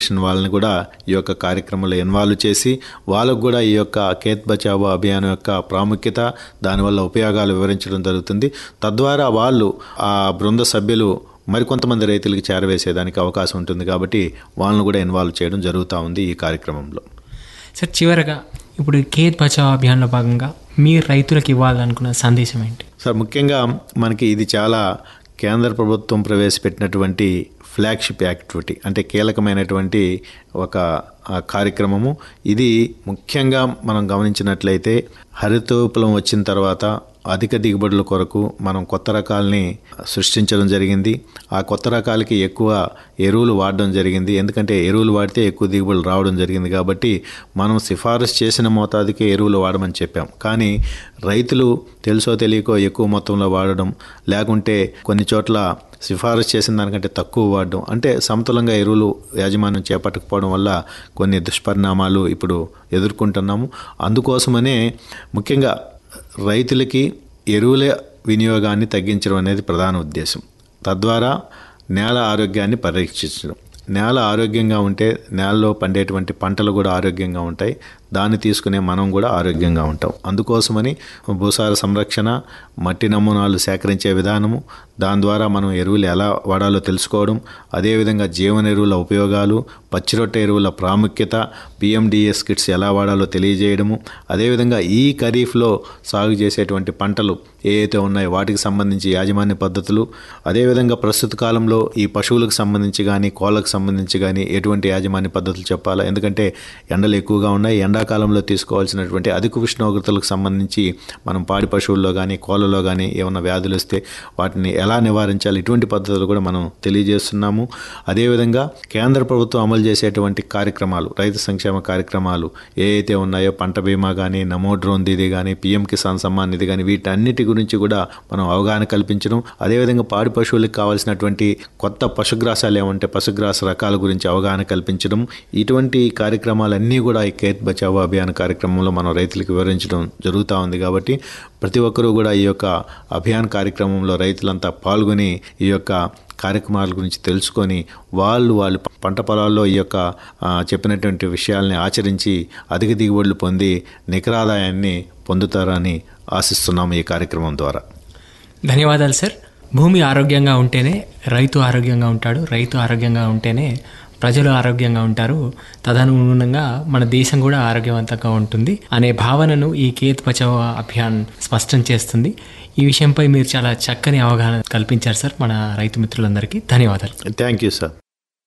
section వాళ్ళని కూడా ఈ యొక్క కార్యక్రమంలో ఇన్వాల్వ్ చేసి వాళ్ళకు కూడా ఈ యొక్క కేత్ బచావో అభియాన్ యొక్క ప్రాముఖ్యత దానివల్ల ఉపయోగాలు వివరించడం జరుగుతుంది తద్వారా వాళ్ళు ఆ బృంద సభ్యులు మరికొంతమంది రైతులకు చేరవేసేదానికి అవకాశం ఉంటుంది కాబట్టి వాళ్ళని కూడా ఇన్వాల్వ్ చేయడం జరుగుతూ ఉంది ఈ కార్యక్రమంలో సార్ చివరగా ఇప్పుడు ఖేత్ బచావ్ అభియాన్లో భాగంగా మీరు రైతులకు ఇవ్వాలనుకున్న సందేశం ఏంటి సార్ ముఖ్యంగా మనకి ఇది చాలా కేంద్ర ప్రభుత్వం ప్రవేశపెట్టినటువంటి ఫ్లాగ్షిప్ యాక్టివిటీ అంటే కీలకమైనటువంటి ఒక ఆ, కార్యక్రమము ఇది ముఖ్యంగా మనం గమనించినట్లయితే హరిత విప్లవం వచ్చిన తర్వాత అధిక దిగుబడుల కొరకు మనం కొత్త రకాలని సృష్టించడం జరిగింది ఆ కొత్త రకాలకి ఎక్కువ ఎరువులు వాడడం జరిగింది ఎందుకంటే ఎరువులు వాడితే ఎక్కువ దిగుబడులు రావడం జరిగింది కాబట్టి మనం సిఫారసు చేసిన మోతాదుకే ఎరువులు వాడమని చెప్పాం కానీ రైతులు తెలుసో తెలియకో ఎక్కువ మొత్తంలో వాడడం లేకుంటే కొన్ని చోట్ల సిఫారసు చేసిన దానికంటే తక్కువ వాడడం అంటే సమతులంగా ఎరువులు యాజమాన్యం చేపట్టకపోవడం వల్ల కొన్ని దుష్పరిణామాలు ఇప్పుడు ఎదుర్కొంటున్నాము అందుకోసమనే ముఖ్యంగా రైతులకి ఎరువుల వినియోగాన్ని తగ్గించడం అనేది ప్రధాన ఉద్దేశం తద్వారా నేల ఆరోగ్యాన్ని పరీక్షించడం నేల ఆరోగ్యంగా ఉంటే నేలలో పండేటువంటి పంటలు కూడా ఆరోగ్యంగా ఉంటాయి దాన్ని తీసుకునే మనం కూడా ఆరోగ్యంగా ఉంటాం అందుకోసమని భూసార సంరక్షణ మట్టి నమూనాలు సేకరించే విధానము దాని ద్వారా మనం ఎరువులు ఎలా వాడాలో తెలుసుకోవడం అదేవిధంగా జీవన ఎరువుల ఉపయోగాలు పచ్చిరొట్ట ఎరువుల ప్రాముఖ్యత పిఎండిఎస్ కిట్స్ ఎలా వాడాలో తెలియజేయడము అదేవిధంగా ఈ ఖరీఫ్లో సాగు చేసేటువంటి పంటలు ఏ అయితే ఉన్నాయో వాటికి సంబంధించి యాజమాన్య పద్ధతులు అదేవిధంగా ప్రస్తుత కాలంలో ఈ పశువులకు సంబంధించి కానీ కోళ్ళకు సంబంధించి కానీ ఎటువంటి యాజమాన్య పద్ధతులు చెప్పాలా ఎందుకంటే ఎండలు ఎక్కువగా ఉన్నాయి ఎండాకాలంలో తీసుకోవాల్సినటువంటి అధిక ఉష్ణోగ్రతలకు సంబంధించి మనం పాడి పశువుల్లో కానీ కోళ్ళలో కానీ ఏమైనా వ్యాధులు వస్తే వాటిని ఎలా నివారించాలి ఇటువంటి పద్ధతులు కూడా మనం తెలియజేస్తున్నాము అదేవిధంగా కేంద్ర ప్రభుత్వం అమలు చేసేటువంటి కార్యక్రమాలు రైతు సంక్షేమ కార్యక్రమాలు ఏ అయితే ఉన్నాయో పంట బీమా కానీ నమో డ్రోన్ దీది కానీ పిఎం కిసాన్ సమ్మాన్ నిధి కానీ వీటన్నిటి గురించి కూడా మనం అవగాహన కల్పించడం అదేవిధంగా పాడి పశువులకు కావాల్సినటువంటి కొత్త పశుగ్రాసాలు ఏమంటే పశుగ్రాస రకాల గురించి అవగాహన కల్పించడం ఇటువంటి కార్యక్రమాలన్నీ కూడా ఈ కేత్ బచావో అభియాన్ కార్యక్రమంలో మనం రైతులకు వివరించడం జరుగుతూ ఉంది కాబట్టి ప్రతి ఒక్కరూ కూడా ఈ యొక్క అభియాన్ కార్యక్రమంలో రైతులంతా పాల్గొని ఈ యొక్క కార్యక్రమాల గురించి తెలుసుకొని వాళ్ళు వాళ్ళు పంట పొలాల్లో ఈ యొక్క ఆ, చెప్పినటువంటి విషయాల్ని ఆచరించి అధిక దిగుబడులు పొంది నికరాదాయాన్ని పొందుతారని ఆశిస్తున్నాము ఈ కార్యక్రమం ద్వారా ధన్యవాదాలు సార్ భూమి ఆరోగ్యంగా ఉంటేనే రైతు ఆరోగ్యంగా ఉంటాడు రైతు ఆరోగ్యంగా ఉంటేనే ప్రజలు ఆరోగ్యంగా ఉంటారు తదనుగుణంగా మన దేశం కూడా ఆరోగ్యవంతంగా ఉంటుంది అనే భావనను ఈ కేత్ బచావ్ అభియాన్ స్పష్టం చేస్తుంది ఈ విషయంపై మీరు చాలా చక్కని అవగాహన కల్పించారు సార్ మన రైతు మిత్రులందరికీ ధన్యవాదాలు థ్యాంక్ యూ సార్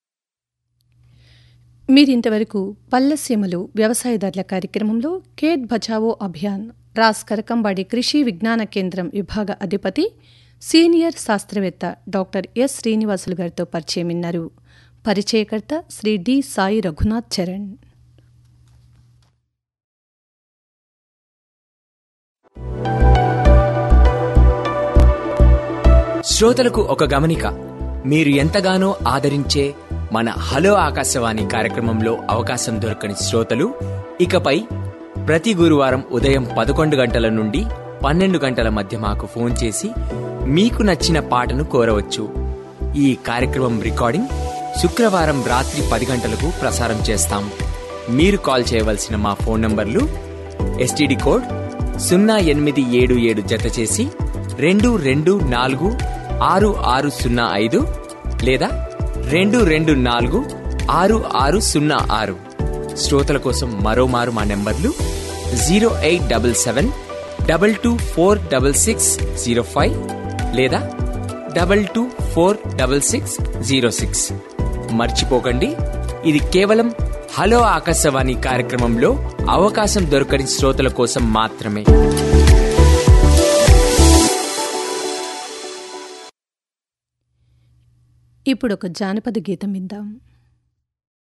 మీరింతవరకు పల్లెసీమలు వ్యవసాయదారుల కార్యక్రమంలో ఖేత్ బచావో అభియాన్ రాస్ కరకంబాడి కృషి విజ్ఞాన కేంద్రం విభాగ అధిపతి సీనియర్ శాస్త్రవేత్త డాక్టర్ ఎస్ శ్రీనివాసులు గారితో పరిచయం విన్నారు పరిచయకర్త శ్రీ డి సాయి రఘునాథ్ చరణ్ శ్రోతలకు ఒక గమనిక మీరు ఎంతగానో ఆదరించే మన హలో ఆకాశవాణి కార్యక్రమంలో అవకాశం దొరకని శ్రోతలు ఇకపై ప్రతి గురువారం ఉదయం పదకొండు గంటల నుండి పన్నెండు గంటల మధ్య మాకు ఫోన్ చేసి మీకు నచ్చిన పాటను కోరవచ్చు ఈ కార్యక్రమం రికార్డింగ్ శుక్రవారం రాత్రి పది గంటలకు ప్రసారం చేస్తాం మీరు కాల్ చేయవలసిన మా ఫోన్ నంబర్లు ఎస్టీడీ కోడ్ సున్నా ఎనిమిది ఏడు ఏడు జత చేసి రెండు రెండు నాలుగు ఆరు ఆరు సున్నా ఐదు లేదా రెండు రెండు నాలుగు ఆరు ఆరు సున్నా ఆరు శ్రోతల కోసం మరోమారు మా నెంబర్లు zero eight double seven double two four double six zero five లేదా double two four double six zero six మర్చిపోకండి ఇది కేవలం హలో ఆకాశవాణి కార్యక్రమంలో అవకాశం దొరకని శ్రోతల కోసం మాత్రమే ఇప్పుడు ఒక జానపద గీతం విందాం